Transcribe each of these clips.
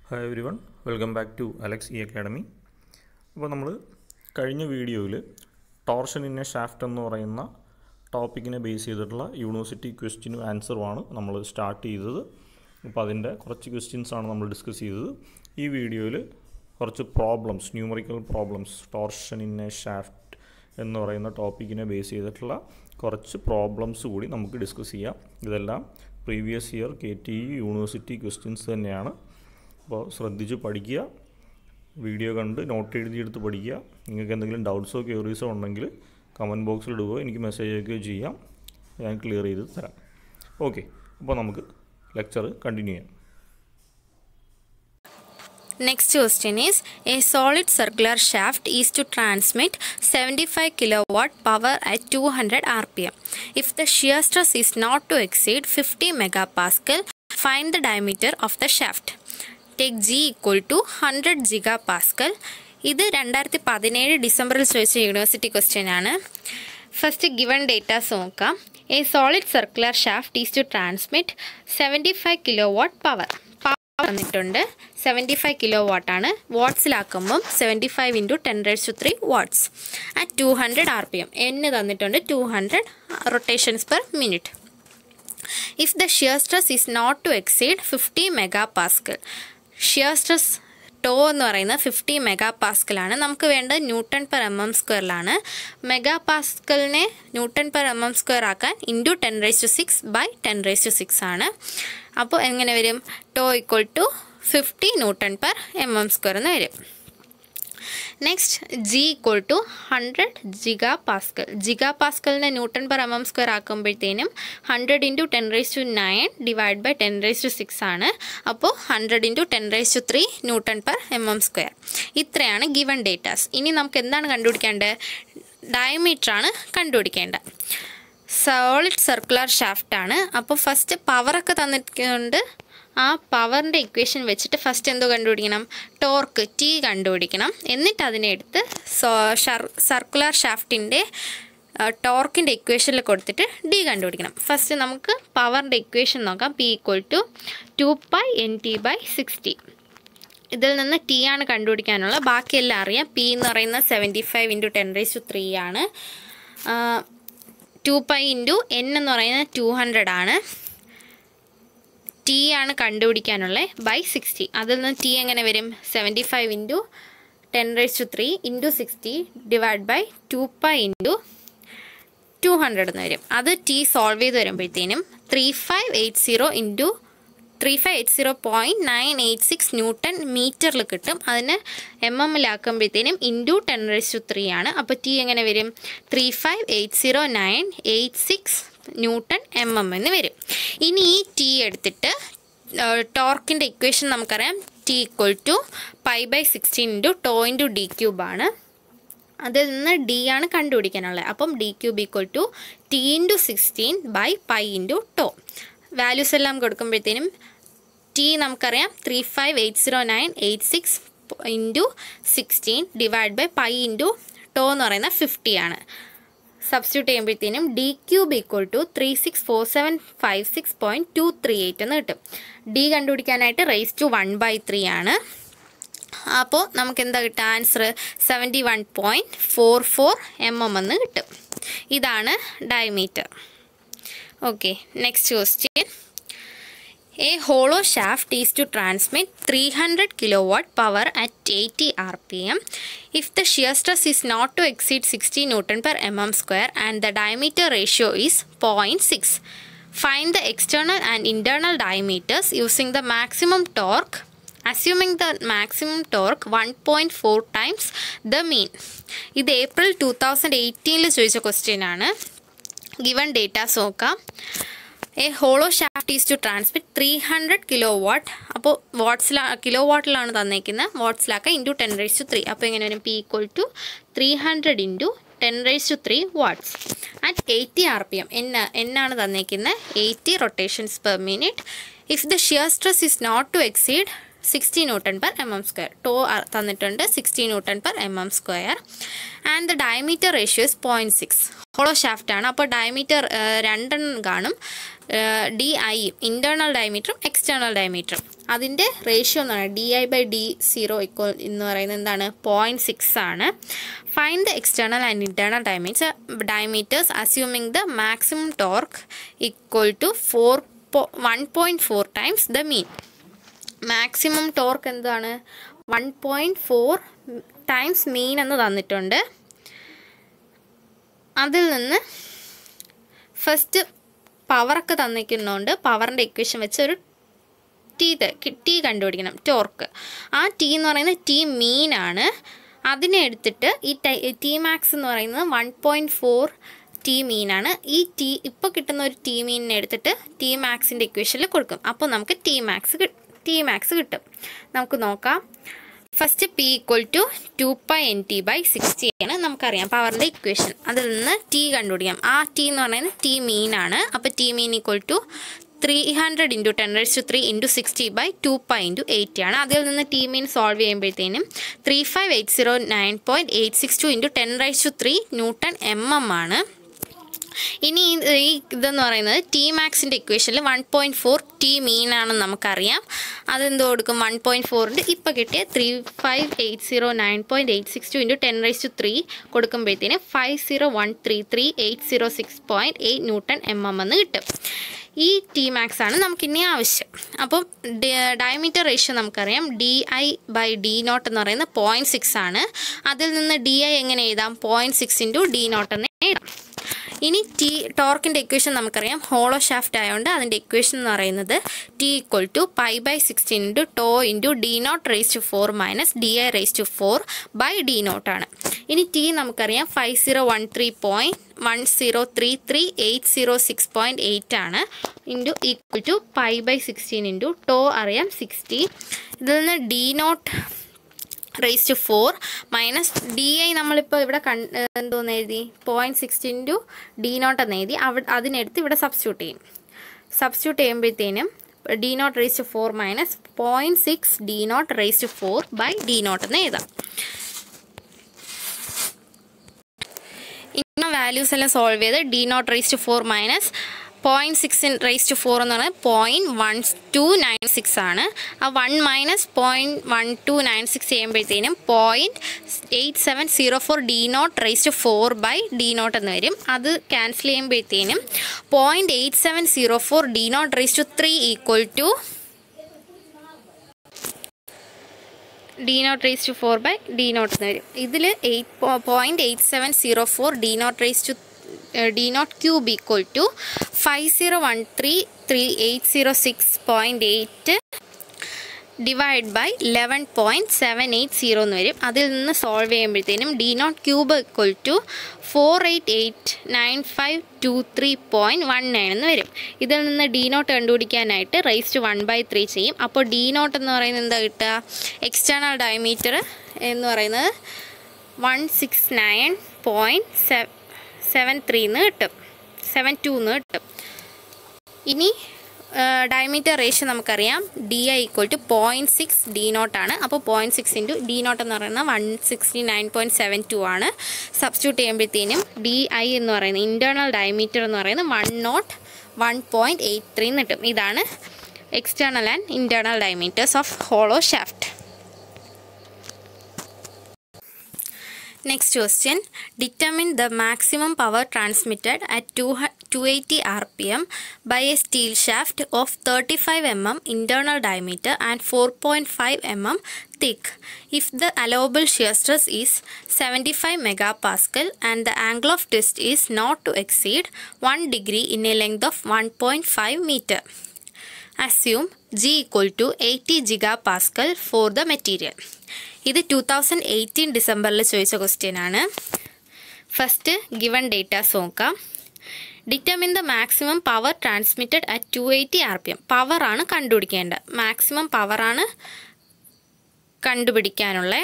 Hi everyone welcome back to Alex E academy അപ്പോൾ നമ്മൾ കഴിഞ്ഞ വീഡിയോയിൽ ടോർഷൻ ഇൻ എ ഷാഫ്റ്റ് എന്ന് പറയുന്ന ടോപ്പിക്കിനെ ബേസ് ചെയ്തിട്ടുള്ള യൂണിവേഴ്സിറ്റി ക്വസ്റ്റ്യനും ആൻസറുമാണ് നമ്മൾ സ്റ്റാർട്ട് ചെയ്തത് അപ്പോൾ അതിൻ്റെ കുറച്ച് ക്വസ്റ്റ്യൻസാണ് നമ്മൾ ഡിസ്കസ് ചെയ്തത് ഈ വീഡിയോയിൽ കുറച്ച് problems numerical problems torsion in a shaft എന്ന് പറയുന്ന ടോപ്പിക്കിനെ ബേസ് ചെയ്തിട്ടുള്ള കുറച്ച് പ്രോബ്ലംസ് കൂടി നമുക്ക് ഡിസ്കസ് ചെയ്യാം ഇതെല്ലാം previous year K T E university questions തന്നെയാണ് അപ്പോൾ ശ്രദ്ധിച്ച് പഠിക്കുക വീഡിയോ കണ്ട് നോട്ട് എഴുതിയെടുത്ത് പഠിക്കുക നിങ്ങൾക്ക് എന്തെങ്കിലും ഡൗട്ട്സോ ക്യൂറീസോ ഉണ്ടെങ്കിൽ കമൻറ്റ് ബോക്സിൽ ഇടുകയോ എനിക്ക് മെസ്സേജ് അയക്കുകയോ ചെയ്യാം ഞാൻ ക്ലിയർ ചെയ്ത് തരാം ഓക്കെ അപ്പോൾ നമുക്ക് ലെക്ചർ കണ്ടിന്യൂ ചെയ്യാം Next question is a solid circular shaft is to transmit 75 kilowatt power at 200 rpm. If the shear stress is not to exceed 50 megapascal, find the diameter of the shaft. Take G equal to 100 gigapascal. ഇത് രണ്ടായിരത്തി പതിനേഴ് ഡിസംബറിൽ ചോദിച്ച university question ആണ് first given datas നോക്കാം a solid circular shaft is to transmit seventy five kilo watt power തന്നിട്ടുണ്ട് seventy five kilo വാട്ടാണ് വാട്ട്സിലാക്കുമ്പം seventy five into ten raise to three watts at two hundred R P M എന്ന് തന്നിട്ടുണ്ട് two hundred rotations per minute if the shear stress is not to exceed fifty mega pascal shear stress tau എന്ന് പറയുന്നത് fifty mega പാസ്കലാണ് നമുക്ക് വേണ്ടത് newton per M M സ്ക്വയറിലാണ് mega പാസ്കലിനെ newton per M M square ആക്കാൻ into ten raise to six by ten raise to six ആണ് അപ്പോൾ എങ്ങനെ വരും tau equal to fifty newton per M M square എന്ന് വരും next G equal to hundred giga pascal giga പാസ്കലിനെ newton per M M square ആക്കുമ്പോഴത്തേനും hundred into ten raise to nine divide by ten raise to six ആണ് അപ്പോൾ hundred into ten raise to three newton per M M square ഇത്രയാണ് given datas ഇനി നമുക്ക് എന്താണ് കണ്ടുപിടിക്കേണ്ടത് diameter ആണ് കണ്ടുപിടിക്കേണ്ടത് സോളിഡ് സർക്കുലർ ഷാഫ്റ്റ് ആണ് അപ്പോൾ ഫസ്റ്റ് പവറൊക്കെ തന്നിട്ടുണ്ട് ആ പവറിൻ്റെ ഇക്വേഷൻ വെച്ചിട്ട് ഫസ്റ്റ് എന്തോ കണ്ടുപിടിക്കണം ടോർക്ക് ടി കണ്ടുപിടിക്കണം എന്നിട്ട് അതിനെ എടുത്ത് സർക്കുലർ ഷാഫ്റ്റിൻ്റെ ടോർക്കിൻ്റെ ഇക്വേഷനിൽ കൊടുത്തിട്ട് ഡി കണ്ടുപിടിക്കണം ഫസ്റ്റ് നമുക്ക് പവറിൻ്റെ ഇക്വേഷൻ നോക്കാം P equal to two pi N T by sixty ഇതിൽ നിന്ന് ടി ആണ് കണ്ടുപിടിക്കാനുള്ള ബാക്കിയെല്ലാം അറിയാം പി എന്ന് പറയുന്നത് seventy five into ten raise to three ആണ് ടു പൈ ഇൻറ്റു എൻ എന്ന് പറയുന്നത് ടു ഹൺഡ്രഡ് ആണ് ടി ആണ് കണ്ടുപിടിക്കാനുള്ളത് ബൈ സിക്സ്റ്റി അതിൽ നിന്ന് ടി എങ്ങനെ വരും seventy five into ten raise to three into sixty divide by two pi into two hundred എന്ന് വരും അത് ടി സോൾവ് ചെയ്ത് വരുമ്പോഴത്തേനും three five eight zero into three five eight zero point nine eight six newton മീറ്ററിൽ കിട്ടും അതിന് M എമ്മിലാക്കുമ്പോഴത്തേനും into ten raise to three ആണ് അപ്പോൾ ടി എങ്ങനെ വരും three five eight zero nine eight six newton M M എന്ന് വരും ഇനി ഈ ടി എടുത്തിട്ട് ടോർക്കിൻ്റെ ഇക്വേഷൻ നമുക്കറിയാം T equal to pi by sixteen into tau into D ക്യൂബാണ് അതിൽ നിന്ന് ഡി ആണ് കണ്ടുപിടിക്കാനുള്ളത് അപ്പം D cube equal to T into sixteen by pi into tau values എല്ലാം കൊടുക്കുമ്പോഴത്തേനും ടി നമുക്കറിയാം three five eight zero nine eight six into sixteen divide by pi into tau എന്ന് പറയുന്ന ഫിഫ്റ്റി ആണ് സബ്സ്റ്റിറ്റ്യൂട്ട് ചെയ്യുമ്പോഴത്തേനും D cube equal to three six four seven five six point to three eight എന്ന് കിട്ടും D കണ്ടുപിടിക്കാനായിട്ട് raise to one by three ആണ് അപ്പോൾ നമുക്ക് എന്താ കിട്ടുക answer seventy one point four four M M എന്ന് കിട്ടും ഇതാണ് diameter okay next question A hollow shaft is to transmit 300 kilowatt power at 80 rpm if the shear stress is not to exceed 60 newton per mm square and the diameter ratio is 0.6. Find the external and internal diameters using the maximum torque assuming the maximum torque 1.4 times the mean. ഇത് April two thousand എയ്റ്റീനിൽ ചോദിച്ച question ആണ് given datas നോക്കാം A hollow shaft is to transmit three hundred kilo watt അപ്പോൾ വാട്ട്സിലാ kilo വാട്ടിലാണ് തന്നേക്കുന്നത് വാട്ട്സിലാക്കുക into ten raise to three അപ്പോൾ എങ്ങനെ വരും P equal to three hundred into ten raise to three watts at eighty R P M എന്ന എന്നാണ് തന്നേക്കുന്നത് eighty rotations per minute if the shear stress is not to exceed sixty newton per M M square tau തന്നിട്ടുണ്ട് sixty newton per M M square and the diameter ratio is point six hollow shaft ആണ് അപ്പോൾ diameter രണ്ടെണ്ണം കാണും D I internal ഡയമീറ്ററും എക്സ്റ്റേണൽ ഡയമീറ്ററും അതിൻ്റെ ratio എന്ന് പറയുന്നത് D I by D zero equal എന്ന് പറയുന്നത് എന്താണ് പോയിൻറ്റ് സിക്സ് ആണ് find the external and internal diameter diameters assuming the maximum torque equal to four one point four times the mean maximum torque എന്താണ് one point four times mean എന്ന് തന്നിട്ടുണ്ട് അതിൽ നിന്ന് first പവറൊക്കെ തന്നിരിക്കുന്നതുകൊണ്ട് പവറിൻ്റെ equation വെച്ച് ഒരു T T കണ്ടുപിടിക്കണം torque ആ T എന്ന് പറയുന്നത് ടി മീനാണ് അതിനെ എടുത്തിട്ട് ഈ ടൈ ടി മാക്സ് എന്ന് പറയുന്നത് വൺ പോയിൻറ്റ് ഫോർ ടി മീനാണ് ഈ ടി ഇപ്പോൾ കിട്ടുന്ന ഒരു ടി മീനിനെ എടുത്തിട്ട് ടി മാക്സിൻ്റെ ഇക്വേഷനിൽ കൊടുക്കും അപ്പോൾ നമുക്ക് ടി മാക്സ് ടി മാക്സ് കിട്ടും നമുക്ക് നോക്കാം first P equal to two pi N T by sixty ആണ് നമുക്കറിയാം പവറിൻ്റെ ഇക്വേഷൻ അതിൽ നിന്ന് ടി കണ്ടുപിടിക്കാം ആ ടി എന്ന് പറയുന്നത് ടി മീനാണ് അപ്പോൾ T mean equal to three hundred into ten rice to three into sixty by two pi into eighty ആണ് അതിൽ നിന്ന് ടി മീൻ സോൾവ് ചെയ്യുമ്പോഴത്തേനും three five eight zero nine point eight six two into ten rice to three newton M M ആണ് ഇനി ഈ ഇതെന്ന് പറയുന്നത് T മാക്സിൻ്റെ ഇക്വേഷനിൽ one point four T mean ആണെന്ന് നമുക്കറിയാം അതെന്ത് കൊടുക്കും വൺ പോയിൻറ്റ് ഫോറിൻ്റെ ഇപ്പോൾ കിട്ടിയ three five eight zero nine point eight six two into ten rice to three കൊടുക്കുമ്പോഴത്തേന് five zero one three three eight zero six point eight newton M M എന്ന് കിട്ടും ഈ ടി മാക്സ് ആണ് നമുക്കിനി ആവശ്യം അപ്പം ഡയമീറ്റർ റേഷ്യോ നമുക്കറിയാം D I by D naught എന്ന് പറയുന്നത് പോയിൻറ്റ് സിക്സ് ആണ് അതിൽ നിന്ന് ഡി ഐ എങ്ങനെ എഴുതാം point six into D naught എന്ന് എഴുതാം ഇനി ടി ടോർക്കിൻ്റെ ഇക്വേഷൻ നമുക്കറിയാം ഹോളോ ഷാഫ്റ്റ് ആയതുകൊണ്ട് അതിൻ്റെ ഇക്വേഷൻ എന്ന് പറയുന്നത് T equal to pi by sixteen into tau into D naught raise to four minus D I raise to four by D naught ആണ് ഇനി ടി നമുക്കറിയാം five zero one three point one zero three three eight zero six point eight ആണ് into equal to pi by sixteen into tau അറിയാം sixty ഇതിൽ നിന്ന് D naught raise to four minus D I നമ്മളിപ്പോൾ ഇവിടെ കൺ എന്തോന്ന് എഴുതി point sixteen to D naught എന്ന് എഴുതി അവിടെ അതിനെടുത്ത് ഇവിടെ സബ്സ്റ്റിറ്റ്യൂട്ട് ചെയ്യും സബ്സ്റ്റിറ്റ്യൂട്ട് ചെയ്യുമ്പോഴത്തേനും D naught raise to four minus point six D naught raise to four by D naught എന്ന് എഴുതാം ഇന്ന വാല്യൂസ് എല്ലാം സോൾവ് ചെയ്ത് D naught raise to four minus point six raise to four എന്ന് പറയുന്നത് point one two nine six ആണ് ആ one minus point one two nine six ചെയ്യുമ്പോഴത്തേനും point eight seven zero four D naught raise to four by D naught എന്ന് വരും അത് cancel ചെയ്യുമ്പോഴത്തേനും point eight seven zero four D naught raise to three equal to D naught raise to four by D naught എന്ന് വരും ഇതിൽ eight point eight seven zero four D naught raise to D naught cube equal to five zero one three three eight zero six point eight divide by eleven point seven eight zero എന്ന് വരും അതിൽ നിന്ന് solve ചെയ്യുമ്പോഴത്തേനും D naught cube equal to four eight eight nine five two three point one nine എന്ന് വരും ഇതിൽ നിന്ന് D naught കണ്ടുപിടിക്കാനായിട്ട് raise to one by three ചെയ്യും അപ്പോൾ ഡി നോട്ട് എന്ന് പറയുന്നത് എന്താ കിട്ടുക എക്സ്റ്റേണൽ ഡയമീറ്റർ എന്ന് പറയുന്നത് one six nine point seven seven ത്രീന്ന് കിട്ടും സെവൻ ടൂന്ന് കിട്ടും ഇനി ഡയമീറ്റർ റേഷ്യോ നമുക്കറിയാം D I equal to point six D naught ആണ് അപ്പോൾ point six into D naught എന്ന് പറയുന്നത് one sixty nine point seven two ആണ് സബ്സ്റ്റിറ്റ്യൂട്ട് ചെയ്യുമ്പോഴത്തേനും ഡി ഐ എന്ന് പറയുന്നത് ഇൻറ്റേർണൽ ഡയമീറ്റർ എന്ന് പറയുന്നത് one naught one point eight three കിട്ടും ഇതാണ് external and internal diameters of hollow shaft Next question. Determine the maximum power transmitted at 280 rpm by a steel shaft of 35 mm internal diameter and 4.5 mm thick if the allowable shear stress is 75 megapascal and the angle of twist is not to exceed 1 degree in a length of 1.5 meter. Assume G equal to 80 gigapascal for the material. ഇത് two thousand eighteen ഡിസംബറിൽ ചോദിച്ച question ആണ് first given datas നോക്കാം determine the maximum power transmitted at two eighty R P M പവറാണ് കണ്ടുപിടിക്കേണ്ടത് maximum പവറാണ് കണ്ടുപിടിക്കാനുള്ള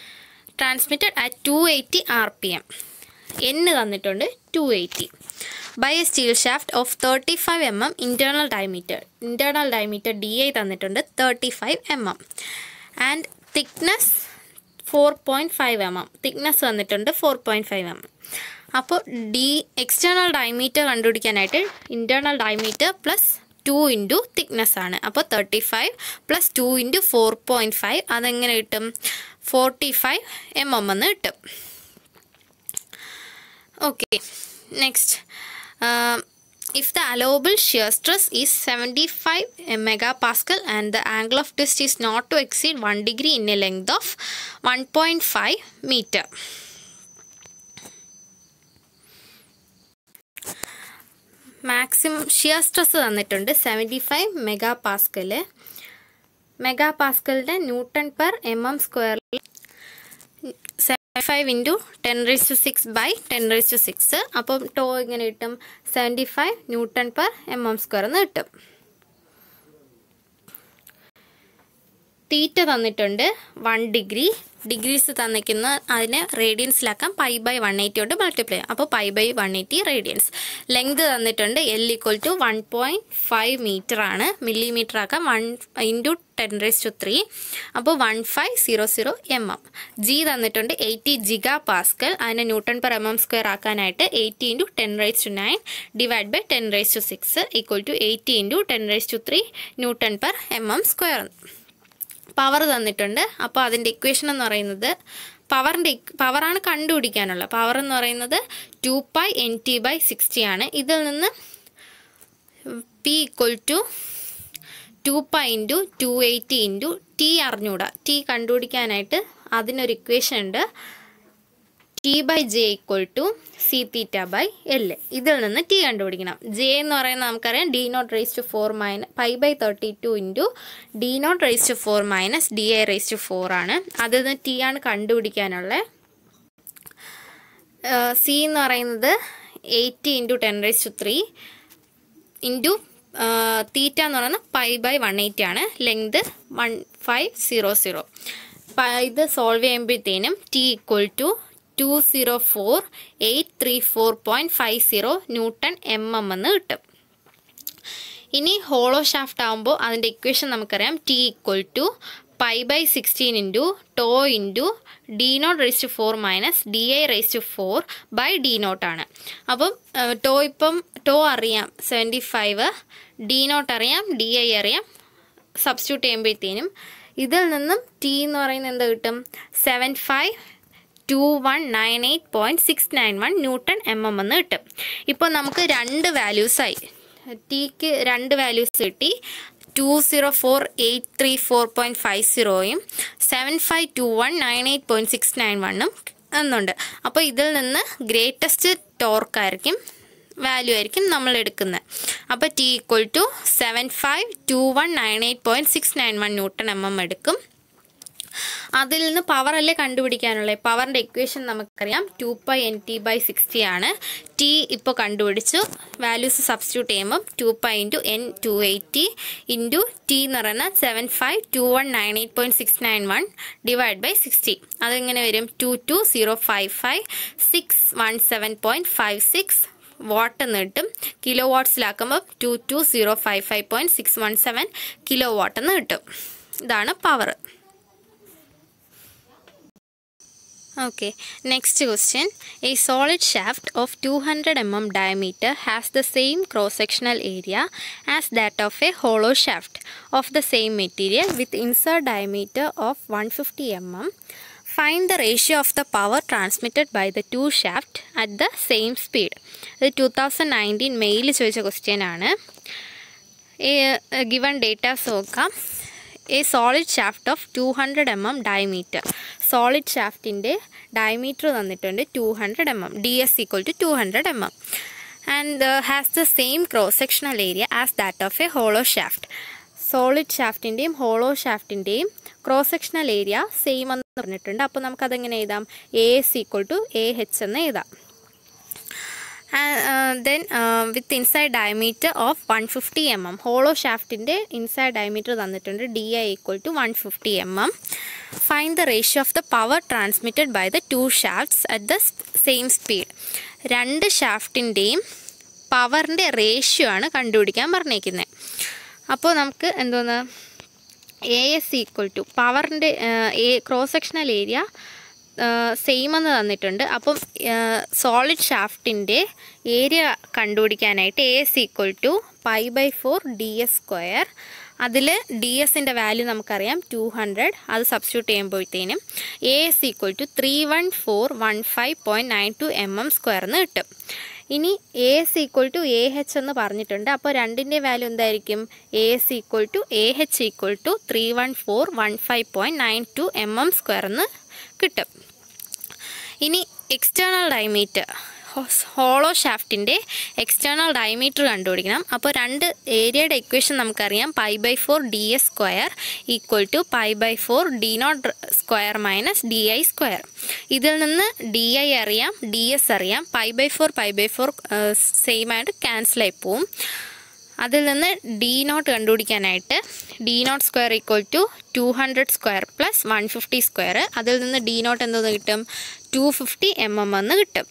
transmitted at two eighty R P M എന്ന് തന്നിട്ടുണ്ട് two eighty by a steel shaft of thirty five M M internal diameter internal diameter D I തന്നിട്ടുണ്ട് thirty five M M and thickness four point five M M thickness വന്നിട്ടുണ്ട് four point five M M അപ്പോൾ D external diameter കണ്ടുപിടിക്കാനായിട്ട് internal diameter plus two into thickness ആണ് അപ്പോൾ thirty five plus two into four point five അതെങ്ങനെ കിട്ടും forty five M M എന്ന് കിട്ടും okay next if the allowable shear stress is 75 megapascal and the angle of twist is not to exceed 1 degree in a length of 1.5 meter. Maximum shear stress തന്നിട്ടുണ്ട് seventy five mega pascal mega പാസ്കലിൻ്റെ newton per M M സ്ക്വയറിൽ seventy five into ten raise to six by ten raise to six അപ്പം tau ഇങ്ങനെ കിട്ടും seventy five newton per M M square എന്ന് കിട്ടും theta തന്നിട്ടുണ്ട് one degree degrees തന്നിക്കുന്ന അതിനെ റേഡിയൻസിലാക്കാം പൈ ബൈ വൺ എയ്റ്റി കൊണ്ട് മൾട്ടിപ്ലൈ അപ്പോൾ pi by one eighty radians length തന്നിട്ടുണ്ട് L equal to one point five metre ആണ് മില്ലിമീറ്റർ ആക്കാം one into ten raise to three അപ്പോൾ one five zero zero M M G തന്നിട്ടുണ്ട് eighty giga pascal അതിനെ newton per M M square ആക്കാനായിട്ട് eighty into ten raise to nine divide by ten raise to six equal to eighty into ten raise to three newton per M M square power തന്നിട്ടുണ്ട് അപ്പോൾ അതിൻ്റെ equation എന്ന് പറയുന്നത് പവറിൻ്റെ പവറാണ് കണ്ടുപിടിക്കാനുള്ളത് power എന്ന് പറയുന്നത് two pi N T by sixty ആണ് ഇതിൽ നിന്ന് P equal to two pi into two eighty into T അറിഞ്ഞൂടാ ടി കണ്ടുപിടിക്കാനായിട്ട് അതിനൊരു ഇക്വേഷൻ ഉണ്ട് T by J equal to C theta by L ഇതിൽ നിന്ന് ടി കണ്ടുപിടിക്കണം ജെ എന്ന് പറയുന്നത് നമുക്കറിയാം D naught raise to four minus pi by thirty two into D naught raise to four minus D I raise to four ആണ് അതിൽ നിന്ന് T ആണ് കണ്ടുപിടിക്കാനുള്ളത് സി എന്ന് പറയുന്നത് eighty into ten raise to three into theta എന്ന് പറയുന്നത് pi by one eighty ആണ് length one five zero zero ഇത് സോൾവ് ചെയ്യുമ്പോഴത്തേനും T equal to two zero four eight three four point five zero newton M M എന്ന് കിട്ടും ഇനി hollow shaft ആകുമ്പോൾ അതിൻ്റെ ഇക്വേഷൻ നമുക്കറിയാം T equal to pi by sixteen into tau into D naught raise to four minus D I raise to four by D naught ആണ് അപ്പം tau ഇപ്പം tau അറിയാം സെവൻറ്റി ഫൈവ് ഡി നോട്ട് അറിയാം D I അറിയാം substitute ചെയ്യുമ്പോഴത്തേനും ഇതിൽ നിന്നും T എന്ന് പറയുന്നത് എന്ത് കിട്ടും seven five two one nine eight point six nine one newton M M എന്ന് കിട്ടും ഇപ്പോൾ നമുക്ക് രണ്ട് വാല്യൂസായി ടിക്ക് രണ്ട് വാല്യൂസ് കിട്ടി two zero four eight three four point five സീറോയും seven five two one nine eight point six nine വണ്ണും എന്നുണ്ട് അപ്പോൾ ഇതിൽ നിന്ന് ഗ്രേറ്റസ്റ്റ് ടോർക്കായിരിക്കും വാല്യൂ ആയിരിക്കും നമ്മൾ എടുക്കുന്നത് അപ്പോൾ T equal to seven five two one nine eight point six nine one newton M M എടുക്കും അതിൽ നിന്ന് പവർ അല്ലേ കണ്ടുപിടിക്കാനുള്ളത് പവറിൻ്റെ ഇക്വേഷൻ നമുക്കറിയാം two pi N T by sixty ആണ് ടി ഇപ്പോൾ കണ്ടുപിടിച്ചു വാല്യൂസ് സബ്സ്റ്റിറ്റ്യൂട്ട് ചെയ്യുമ്പം two pi into N two eighty into T എന്ന് പറയുന്നത് seven five two one nine eight point six nine one divide by sixty അതെങ്ങനെ വരും two two zero five five six one seven point five six watt എന്ന് കിട്ടും kilo വാട്ട്സിലാക്കുമ്പോൾ two two zero five five point six one seven kilo watt എന്ന് കിട്ടും ഇതാണ് power Okay, next question. A solid shaft of 200 mm diameter has the same cross-sectional area as that of a hollow shaft of the same material with insert diameter of 150 mm. Find the ratio of the power transmitted by the two shaft at the same speed. ഇത് two thousand nineteen മെയിൽ ചോദിച്ച question ആണ് given datas നോക്കാം a solid shaft of two hundred M M diameter solid ഷാഫ്റ്റിൻ്റെ diameter തന്നിട്ടുണ്ട് two hundred M M D S equal to two hundred M M and has the same cross sectional area as that of a hollow shaft solid ഷാഫ്റ്റിൻ്റെയും hollow ഷാഫ്റ്റിൻ്റെയും cross sectional area same എന്ന് പറഞ്ഞിട്ടുണ്ട് അപ്പോൾ നമുക്കതെങ്ങനെ എഴുതാം A S equal to A H എന്ന് എഴുതാം then with inside diameter of one fifty M M hollow ഷാഫ്റ്റിൻ്റെ ഇൻസൈഡ് ഡയമീറ്റർ തന്നിട്ടുണ്ട് D I equal to one fifty M M find the ratio of the power transmitted by the two shafts at the same speed രണ്ട് ഷാഫ്റ്റിൻ്റെയും പവറിൻ്റെ ratio ആണ് കണ്ടുപിടിക്കാൻ പറഞ്ഞേക്കുന്നത് അപ്പോൾ നമുക്ക് എന്തോന്ന് എ എസ് ഈക്വൽ ടു പവറിൻ്റെ ക്രോസ് സെക്ഷണൽ ഏരിയ സെയിം എന്ന് തന്നിട്ടുണ്ട് അപ്പം സോളിഡ് ഷാഫ്റ്റിൻ്റെ ഏരിയ കണ്ടുപിടിക്കാനായിട്ട് A S equal to pi by four D S square അതിൽ ഡി എസിൻ്റെ വാല്യൂ നമുക്കറിയാം ടു ഹൺഡ്രഡ് അത് സബ്സ്റ്റിറ്റ്യൂട്ട് ചെയ്യുമ്പോഴത്തേനും A S equal to three one four one five point nine two M M square എന്ന് കിട്ടും ഇനി A S equal to A H എന്ന് പറഞ്ഞിട്ടുണ്ട് അപ്പോൾ രണ്ടിൻ്റെ വാല്യൂ എന്തായിരിക്കും A S equal to A H equal to three one four one five point nine two M M square എന്ന് കിട്ടും ഇനി എക്സ്റ്റേണൽ ഡയമീറ്റർ ഹോളോ ഷാഫ്റ്റിൻ്റെ എക്സ്റ്റേണൽ ഡയമീറ്റർ കണ്ടുപിടിക്കണം അപ്പോൾ രണ്ട് ഏരിയയുടെ ഇക്വേഷൻ നമുക്കറിയാം pi by four D S square equal to pi by four D naught square minus D I square ഇതിൽ നിന്ന് ഡി ഐ അറിയാം ഡി എസ് അറിയാം pi by four pi by four same ആയിട്ട് ക്യാൻസലായി പോവും അതിൽ നിന്ന് ഡി നോട്ട് കണ്ടുപിടിക്കാനായിട്ട് D naught square equal to two hundred square plus one fifty square അതിൽ നിന്ന് ഡി നോട്ട് എന്തോന്ന് കിട്ടും ടു ഫിഫ്റ്റി എം എം എന്ന് കിട്ടും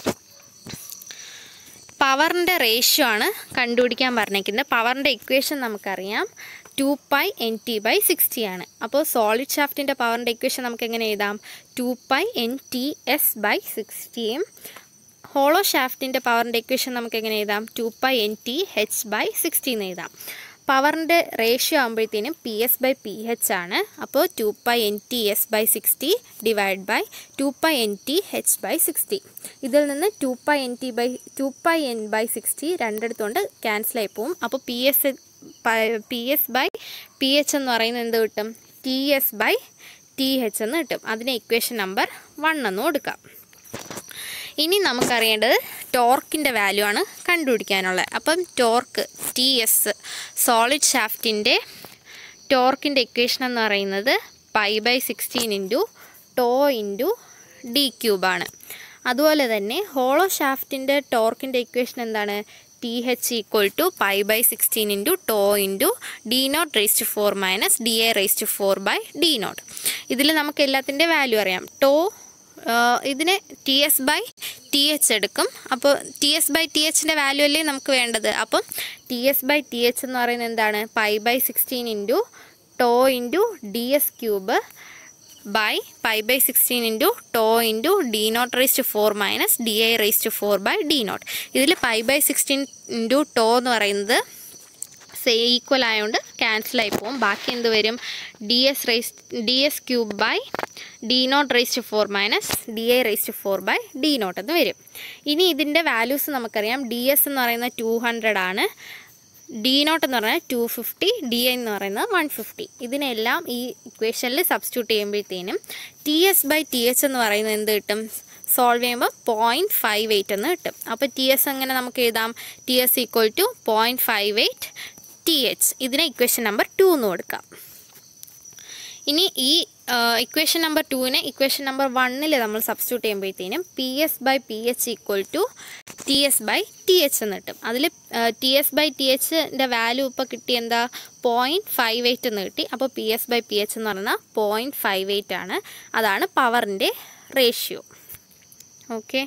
പവറിൻ്റെ റേഷ്യോ ആണ് കണ്ടുപിടിക്കാൻ പറഞ്ഞേക്കുന്നത് പവറിൻ്റെ ഇക്വേഷൻ നമുക്കറിയാം two pi N T by sixty ആണ് അപ്പോൾ സോളിഡ് ഷാഫ്റ്റിൻ്റെ പവറിൻ്റെ ഇക്വേഷൻ നമുക്ക് എങ്ങനെ എഴുതാം two pi N T S by സിക്സ്റ്റിയും ഹോളോ ഷാഫ്റ്റിൻ്റെ പവറിൻ്റെ ഇക്വേഷൻ നമുക്ക് എങ്ങനെ എഴുതാം two pi N T H by sixty എന്ന് എഴുതാം പവറിൻ്റെ റേഷ്യോ ആകുമ്പോഴത്തേനും P S by P H ആണ് അപ്പോൾ two pi N T S by sixty divide by two pi N T H by sixty ഇതിൽ നിന്ന് two pi N T by two pi N by sixty രണ്ടിടത്തുകൊണ്ട് ക്യാൻസലായി പോവും അപ്പോൾ P S P S by P H എന്ന് പറയുന്നത് എന്ത് കിട്ടും T S by T H എന്ന് കിട്ടും അതിന് ഇക്വേഷൻ നമ്പർ വൺ എന്ന് കൊടുക്കാം ഇനി നമുക്കറിയേണ്ടത് ടോർക്കിൻ്റെ വാല്യൂ ആണ് കണ്ടുപിടിക്കാനുള്ളത് അപ്പം ടോർക്ക് ടി എസ് സോളിഡ് ഷാഫ്റ്റിൻ്റെ ടോർക്കിൻ്റെ ഇക്വേഷൻ എന്ന് പറയുന്നത് pi by sixteen into tau into D ക്യൂബാണ് അതുപോലെ തന്നെ ഹോളോ ഷാഫ്റ്റിൻ്റെ ടോർക്കിൻ്റെ ഇക്വേഷൻ എന്താണ് T H equal to pi by sixteen into tau into D naught raise to four minus D A raise to four by D naught ഇതിൽ നമുക്ക് എല്ലാത്തിൻ്റെ value അറിയാം ടോ ഇതിന് T S by T H എടുക്കും അപ്പോൾ T S by T എച്ചിൻ്റെ value അല്ലേ നമുക്ക് വേണ്ടത് അപ്പം T S by T H എന്ന് പറയുന്നത് എന്താണ് pi by sixteen into tau into D S cube by pi by sixteen into tau into D naught raise to four minus D I raise to four by D naught ഇതിൽ pi by sixteen into tau എന്ന് പറയുന്നത് say equal ആയതുകൊണ്ട് ക്യാൻസലായി പോകും ബാക്കി എന്ത് വരും D S raise D S cube by D naught raise to four minus D I raise to four by D naught എന്ന് വരും ഇനി ഇതിൻ്റെ വാല്യൂസ് നമുക്കറിയാം ഡി എസ് എന്ന് പറയുന്നത് ടു ഹൺഡ്രഡ് ആണ് ഡി നോട്ട് എന്ന് പറഞ്ഞാൽ ടു ഫിഫ്റ്റി ഡി ഐ എന്ന് പറയുന്നത് വൺ ഫിഫ്റ്റി ഇതിനെല്ലാം ഈ ഇക്വേഷനിൽ സബ്സ്റ്റിറ്റ്യൂട്ട് ചെയ്യുമ്പോഴത്തേനും T S by T H എന്ന് പറയുന്നത് എന്ത് കിട്ടും സോൾവ് ചെയ്യുമ്പോൾ പോയിൻറ്റ് ഫൈവ് എയ്റ്റ് എന്ന് കിട്ടും അപ്പോൾ ടി എസ് എങ്ങനെ നമുക്ക് എഴുതാം T S equal to point five eight T H ഇതിനെ ഇക്വേഷൻ നമ്പർ ടു എന്ന് കൊടുക്കാം ഇനി ഈ ഇക്വേഷൻ നമ്പർ ടുവിനെ ഇക്വേഷൻ നമ്പർ വണ്ണിൽ നമ്മൾ സബ്സ്റ്റിറ്റ്യൂട്ട് ചെയ്യുമ്പോഴത്തേനും P S by P H equal to T S by T H എന്ന് കിട്ടും അതിൽ ടി എസ് ബൈ ടി എച്ചിൻ്റെ വാല്യൂ ഇപ്പോൾ കിട്ടി എന്താ പോയിൻറ്റ് ഫൈവ് എയ്റ്റ് എന്ന് കിട്ടി അപ്പോൾ P S by P H എന്ന് പറഞ്ഞാൽ പോയിൻറ്റ് ഫൈവ് എയ്റ്റ് ആണ് അതാണ് പവറിൻ്റെ ratio okay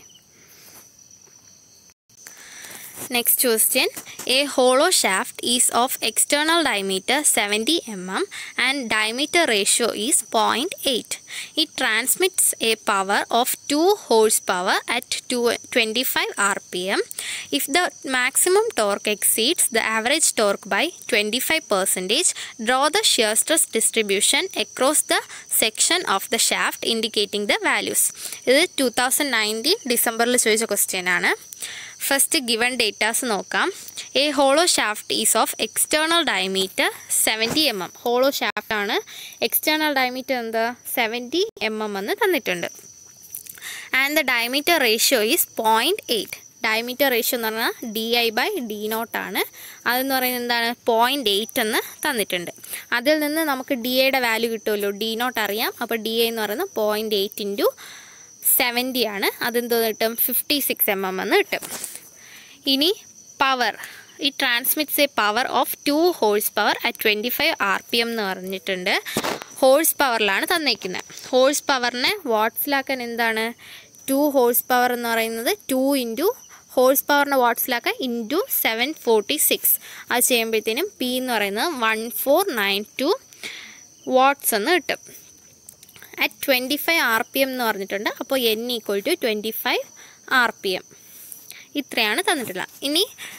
Next question. A hollow shaft is of external diameter 70 mm and diameter ratio is 0.8. It transmits a power of 2 horsepower at 25 rpm. If the maximum torque exceeds the average torque by 25 percentage, draw the shear stress distribution across the section of the shaft indicating the values. ഇത് two thousand nineteen ഡിസംബറിൽ ചോദിച്ച question ആണ് first given datas നോക്കാം A hollow shaft is of external diameter seventy M M hollow shaft ആണ് external diameter എന്താ seventy M M എന്ന് തന്നിട്ടുണ്ട് and the diameter ratio is point eight diameter ratio എന്ന് പറഞ്ഞാൽ D I by D naught ആണ് അതെന്ന് പറയുന്നത് എന്താണ് പോയിൻറ്റ് എയ്റ്റ് എന്ന് തന്നിട്ടുണ്ട് അതിൽ നിന്ന് നമുക്ക് ഡി ഐയുടെ വാല്യൂ കിട്ടുമല്ലോ ഡി നോട്ട് അറിയാം അപ്പോൾ ഡി ഐ എന്ന് പറയുന്നത് പോയിൻറ്റ് എയ്റ്റ് ഇൻറ്റു സെവൻറ്റി ആണ് അതെന്തോ കിട്ടും ഫിഫ്റ്റി സിക്സ് എം എം എന്ന് കിട്ടും ഇനി പവർ ഈ transmits a power of two horse power at twenty five R P M എന്ന് പറഞ്ഞിട്ടുണ്ട് ഹോഴ്സ് പവറിലാണ് തന്നേക്കുന്നത് ഹോഴ്സ് പവറിനെ വാട്ട്സിലാക്കാൻ എന്താണ് ടു ഹോഴ്സ് പവർ എന്ന് പറയുന്നത് ടു ഇൻറ്റു ഹോഴ്സ് പവറിൻ്റെ വാട്ട്സിലാക്കുക ഇൻറ്റു സെവൻ ഫോർട്ടി സിക്സ് അത് ചെയ്യുമ്പോഴത്തേനും പി എന്ന് പറയുന്നത് one four nine two watts എന്ന് കിട്ടും at twenty five R P M എന്ന് പറഞ്ഞിട്ടുണ്ട് അപ്പോൾ N equal to twenty five R P M ഇത്രയാണ് തന്നിട്ടുള്ളത് ഇനി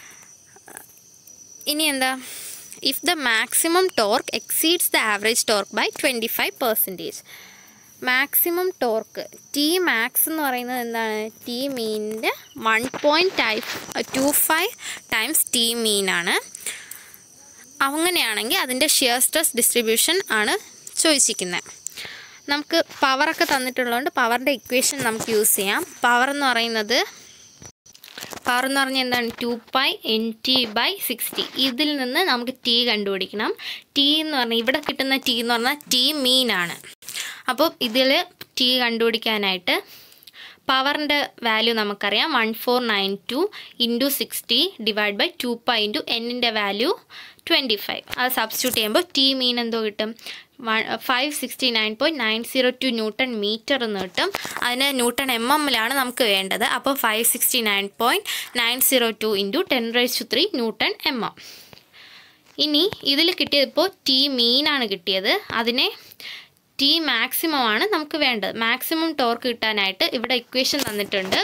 ഇനി എന്താ if the maximum torque exceeds the average torque by twenty five percentage maximum torque T max എന്ന് പറയുന്നത് എന്താണ് ടി മീനിൻ്റെ one point ടൈഫ് two five times T മീനാണ് അങ്ങനെയാണെങ്കിൽ അതിൻ്റെ ഷിയർ സ്ട്രെസ് ഡിസ്ട്രിബ്യൂഷൻ ആണ് ചോദിച്ചിരിക്കുന്നത് നമുക്ക് പവറൊക്കെ തന്നിട്ടുള്ളതുകൊണ്ട് പവറിൻ്റെ ഇക്വേഷൻ നമുക്ക് യൂസ് ചെയ്യാം പവർ എന്ന് പറയുന്നത് പവർ എന്ന് പറഞ്ഞാൽ എന്താണ് two pi N T by sixty ഇതിൽ നിന്ന് നമുക്ക് ടി കണ്ടുപിടിക്കണം ടി എന്ന് പറഞ്ഞാൽ ഇവിടെ കിട്ടുന്ന ടി എന്ന് പറഞ്ഞാൽ ടി മീനാണ് അപ്പോൾ ഇതിൽ ടി കണ്ടുപിടിക്കാനായിട്ട് പവറിൻ്റെ വാല്യൂ നമുക്കറിയാം one four nine two into sixty divide by two pi into എന്നിൻ്റെ വാല്യൂ ട്വൻറ്റി ഫൈവ് അത് സബ്സ്റ്റിറ്റ്യൂട്ട് ചെയ്യുമ്പോൾ ടി മീൻ എന്തോ കിട്ടും one five sixty nine point nine zero two newton meter എന്ന് കിട്ടും അതിന് ന്യൂട്ടൺ എം എമ്മിലാണ് നമുക്ക് വേണ്ടത് അപ്പോൾ five sixty nine point nine zero two into ten rice to three newton M M ഇനി ഇതിൽ കിട്ടിയതിപ്പോൾ ടി മീനാണ് കിട്ടിയത് അതിനെ ടി മാക്സിമം ആണ് നമുക്ക് വേണ്ടത് മാക്സിമം ടോർക്ക് കിട്ടാനായിട്ട് ഇവിടെ ഇക്വേഷൻ തന്നിട്ടുണ്ട്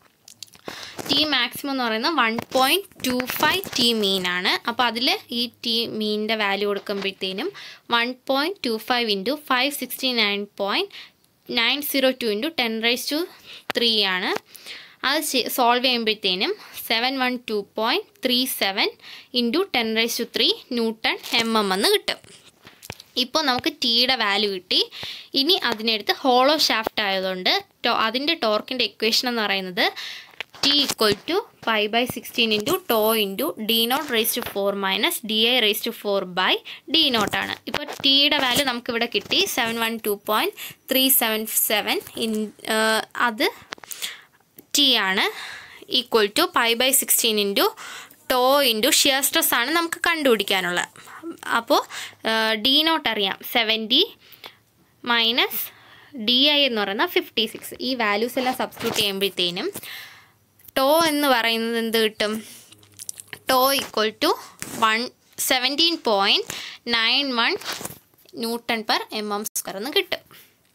ടി മാക്സിമം എന്ന് പറയുന്നത് one point two five T മീനാണ് അപ്പോൾ അതിൽ ഈ ടി മീനിൻ്റെ വാല്യൂ കൊടുക്കുമ്പോഴത്തേനും one point two five into five sixty nine point nine zero two into ten rice to three ആണ് അത് സോൾവ് ചെയ്യുമ്പോഴത്തേനും seven one two point three seven into ten rice to three newton M M എന്ന് കിട്ടും ഇപ്പോൾ നമുക്ക് ടീയുടെ value കിട്ടി ഇനി അതിനെടുത്ത് ഹോളോ ഷാഫ്റ്റ് ആയതുകൊണ്ട് ടോ അതിൻ്റെ ടോർക്കിൻ്റെ ഇക്വേഷൻ എന്ന് പറയുന്നത് T equal to five by sixteen into tau into D naught raise to four minus D I raise to four by D naught ആണ് ഇപ്പോൾ ടിയുടെ വാല്യൂ നമുക്കിവിടെ കിട്ടി seven one two point three seven seven in അത് T ആണ് equal to five by sixteen into tau into shear stress ആണ് നമുക്ക് കണ്ടുപിടിക്കാനുള്ളത് അപ്പോൾ ഡി നോട്ട് അറിയാം സെവൻറ്റി മൈനസ് ഡി ഐ എന്ന് പറയുന്നത് ഫിഫ്റ്റി സിക്സ് ഈ വാല്യൂസ് എല്ലാം സബ്സ്റ്റിറ്റ്യൂട്ട് ചെയ്യുമ്പോഴത്തേനും ടോ എന്ന് പറയുന്നത് എന്ത് കിട്ടും tau equal to one seventeen point nine one newton per M M square എന്ന് കിട്ടും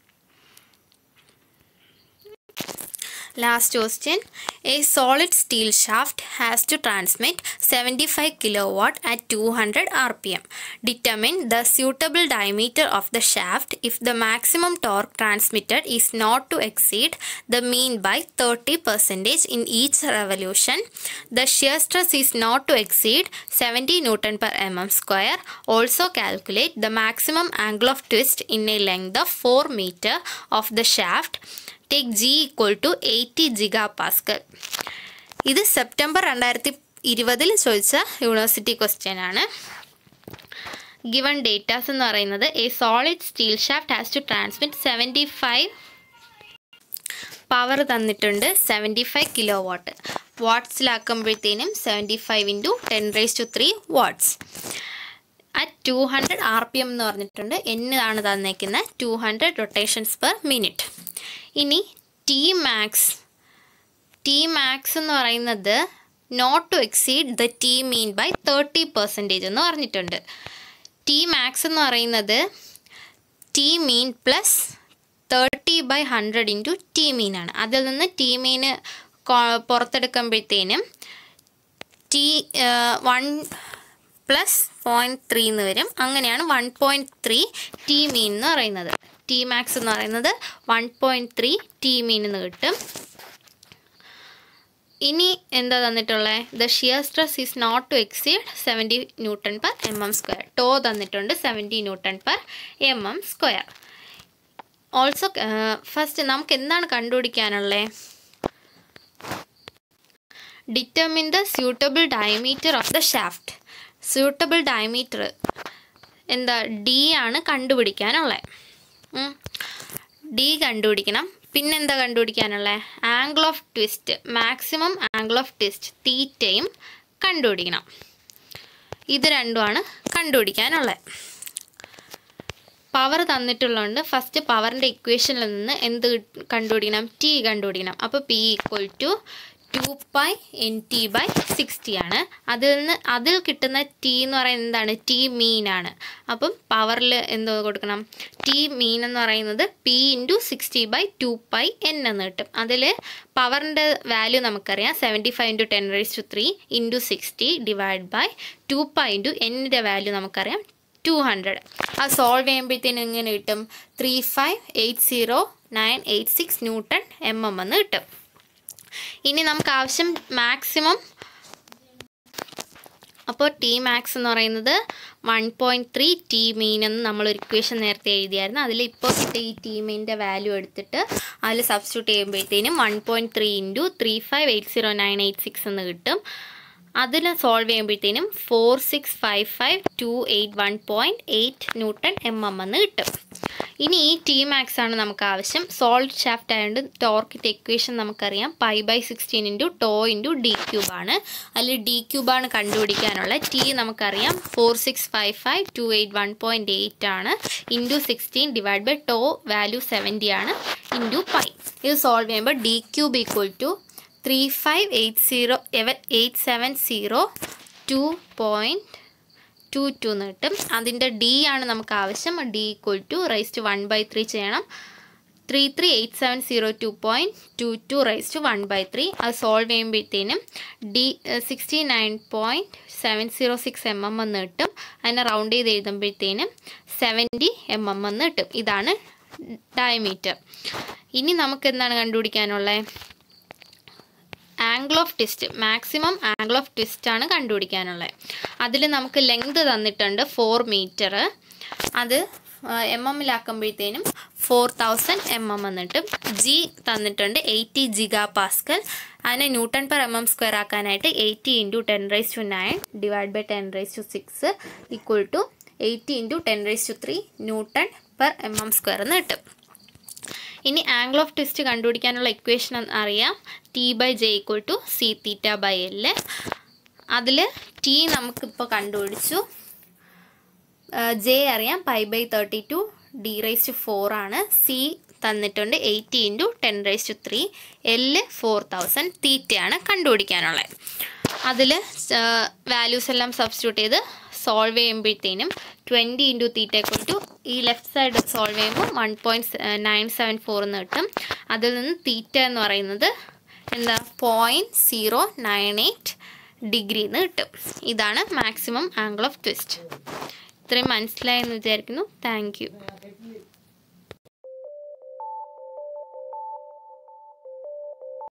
Last question. A solid steel shaft has to transmit 75 kilowatt at 200 rpm. Determine the suitable diameter of the shaft if the maximum torque transmitted is not to exceed the mean by 30 percentage in each revolution. The shear stress is not to exceed 70 newton per mm square. Also calculate the maximum angle of twist in a length of 4 meter of the shaft. Take G equal to eighty giga pascal ഇത് September രണ്ടായിരത്തി ഇരുപതിൽ ചോദിച്ച university question ആണ് given datas എന്ന് പറയുന്നത് a solid steel shaft has to transmit seventy five power തന്നിട്ടുണ്ട് seventy five kilo watt വാട്ട്സിലാക്കുമ്പോഴത്തേനും seventy five into ten raise to three watts at two hundred R P M എന്ന് പറഞ്ഞിട്ടുണ്ട് എന്നാണ് തന്നേക്കുന്നത് two hundred rotations per minute ഇനി T max T max എന്ന് പറയുന്നത് not to exceed the T mean by thirty percentage എന്ന് പറഞ്ഞിട്ടുണ്ട് T max എന്ന് പറയുന്നത് T mean plus thirty by hundred into T മീനാണ് അതിൽ നിന്ന് ടി മീന് പുറത്തെടുക്കുമ്പോഴത്തേനും T one plus point three എന്ന് വരും അങ്ങനെയാണ് one point three T mean എന്ന് പറയുന്നത് ടി മാക്സ് എന്ന് പറയുന്നത് one point three T mean എന്ന് കിട്ടും ഇനി എന്താ തന്നിട്ടുള്ളത് the shear stress is not to exceed seventy newton per M M square tau തന്നിട്ടുണ്ട് seventy newton per M M square also first നമുക്ക് എന്താണ് കണ്ടുപിടിക്കാനുള്ളത് determine the suitable diameter of the shaft suitable diameter എന്താ D ആണ് കണ്ടുപിടിക്കാനുള്ളത് D കണ്ടുപിടിക്കണം പിന്നെന്താ കണ്ടുപിടിക്കാനുള്ളത് angle of twist maximum angle of twist തീറ്റയും കണ്ടുപിടിക്കണം ഇത് രണ്ടുമാണ് കണ്ടുപിടിക്കാനുള്ളത് പവർ തന്നിട്ടുള്ളതുകൊണ്ട് ഫസ്റ്റ് പവറിൻ്റെ ഇക്വേഷനിൽ നിന്ന് എന്ത് കണ്ടുപിടിക്കണം ടി കണ്ടുപിടിക്കണം അപ്പോൾ P equal to two pi N T by sixty ആണ് അതിൽ നിന്ന് അതിൽ കിട്ടുന്ന ടി എന്ന് പറയുന്നത് എന്താണ് ടി മീൻ ആണ് അപ്പം പവറിൽ എന്തോ കൊടുക്കണം ടി മീൻ എന്ന് പറയുന്നത് P into sixty by two pi N എന്ന് കിട്ടും അതിൽ പവറിൻ്റെ വാല്യൂ നമുക്കറിയാം seventy five into ten rice to three into sixty divide by two pi into എന്നിൻ്റെ വാല്യൂ നമുക്കറിയാം ടു ഹൺഡ്രഡ് അത് സോൾവ് ചെയ്യുമ്പോഴത്തേനും എങ്ങനെ കിട്ടും three five eight zero nine eight six newton M M എന്ന് കിട്ടും ഇനി നമുക്ക് ആവശ്യം മാക്സിമം അപ്പോൾ ടി മാക്സ് എന്ന് പറയുന്നത് one point three T mean എന്ന് നമ്മൾ ഒരു ഇക്വേഷൻ നേരത്തെ എഴുതിയായിരുന്നു അതിൽ ഇപ്പോൾ കിട്ടിയ ഈ ടി മീൻ്റെ വാല്യൂ എടുത്തിട്ട് അതിൽ സബ്സ്റ്റിറ്റ്യൂട്ട് ചെയ്യുമ്പോഴത്തേനും one point three into three five eight zero nine eight six എന്ന് കിട്ടും അതിൽ സോൾവ് ചെയ്യുമ്പോഴത്തേനും four six five five two eight one point eight newton M M എന്ന് കിട്ടും ഇനി ഈ ടി മാക്സ് ആണ് നമുക്ക് ആവശ്യം സോൾഡ് ഷാഫ്റ്റ് ആയതുകൊണ്ട് ടോർക്കിൻ്റെ എക്വേഷൻ നമുക്കറിയാം pi by sixteen into tau into D ക്യൂബാണ് അതിൽ ഡി ക്യൂബാണ് കണ്ടുപിടിക്കാനുള്ള ടി നമുക്കറിയാം four six five five two eight one point eight ആണ് into sixteen divide by tau value seventy ആണ് ഇൻറ്റു പൈ ഇത് സോൾവ് ചെയ്യുമ്പോൾ D cube equal to three five eight zero eight seven zero two point two two എന്ന് കിട്ടും അതിൻ്റെ D ആണ് നമുക്ക് ആവശ്യം D equal to rise to one by three ചെയ്യണം three three eight seven zero two point two two rise to one by three അത് solve ചെയ്യുമ്പോഴത്തേനും D sixty nine point seven zero six m M എന്ന് കിട്ടും അതിനെ round ചെയ്ത് എഴുതുമ്പോഴത്തേനും seventy M M എന്ന് കിട്ടും ഇതാണ് ഡയമീറ്റർ ഇനി നമുക്ക് എന്താണ് കണ്ടുപിടിക്കാനുള്ളത് angle of twist maximum angle of twist ആണ് കണ്ടുപിടിക്കാനുള്ളത് അതിൽ നമുക്ക് ലെങ്ത് തന്നിട്ടുണ്ട് ഫോർ മീറ്റർ അത് എം എമ്മിലാക്കുമ്പോഴത്തേനും ഫോർ തൗസൻഡ് എം എം എന്നിട്ടും ജി തന്നിട്ടുണ്ട് എയ്റ്റി ജിഗാ പാസ്കൽ അതിനെ newton per M M square ആക്കാനായിട്ട് eighty into ten rice to nine divide by ten rice to six equal to eighty into ten rice to three newton per M M square എന്ന് കിട്ടും ഇനി angle of twist കണ്ടുപിടിക്കാനുള്ള equation അറിയാം T by J equal to C theta by L അതിൽ T നമുക്കിപ്പോൾ കണ്ടുപിടിച്ചു J അറിയാം pi by thirty two D rise to four ആണ് സി തന്നിട്ടുണ്ട് eighty into ten rice to three L four thousand തീറ്റയാണ് കണ്ടുപിടിക്കാനുള്ളത് അതിൽ വാല്യൂസ് എല്ലാം സബ്സ്റ്റിറ്റ്യൂട്ട് ചെയ്ത് സോൾവ് ചെയ്യുമ്പോഴത്തേനും twenty into theta equal to ഈ ലെഫ്റ്റ് സൈഡ് സോൾവ് ചെയ്യുമ്പോൾ one point nine seven four എന്ന് കിട്ടും അതിൽ നിന്ന് തീറ്റ എന്ന് പറയുന്നത് എന്താ point zero nine eight degree എന്ന് കിട്ടും ഇതാണ് മാക്സിമം ആംഗിൾ ഓഫ് ട്വിസ്റ്റ് ഇത്രയും മനസ്സിലായെന്ന് വിചാരിക്കുന്നു താങ്ക് യു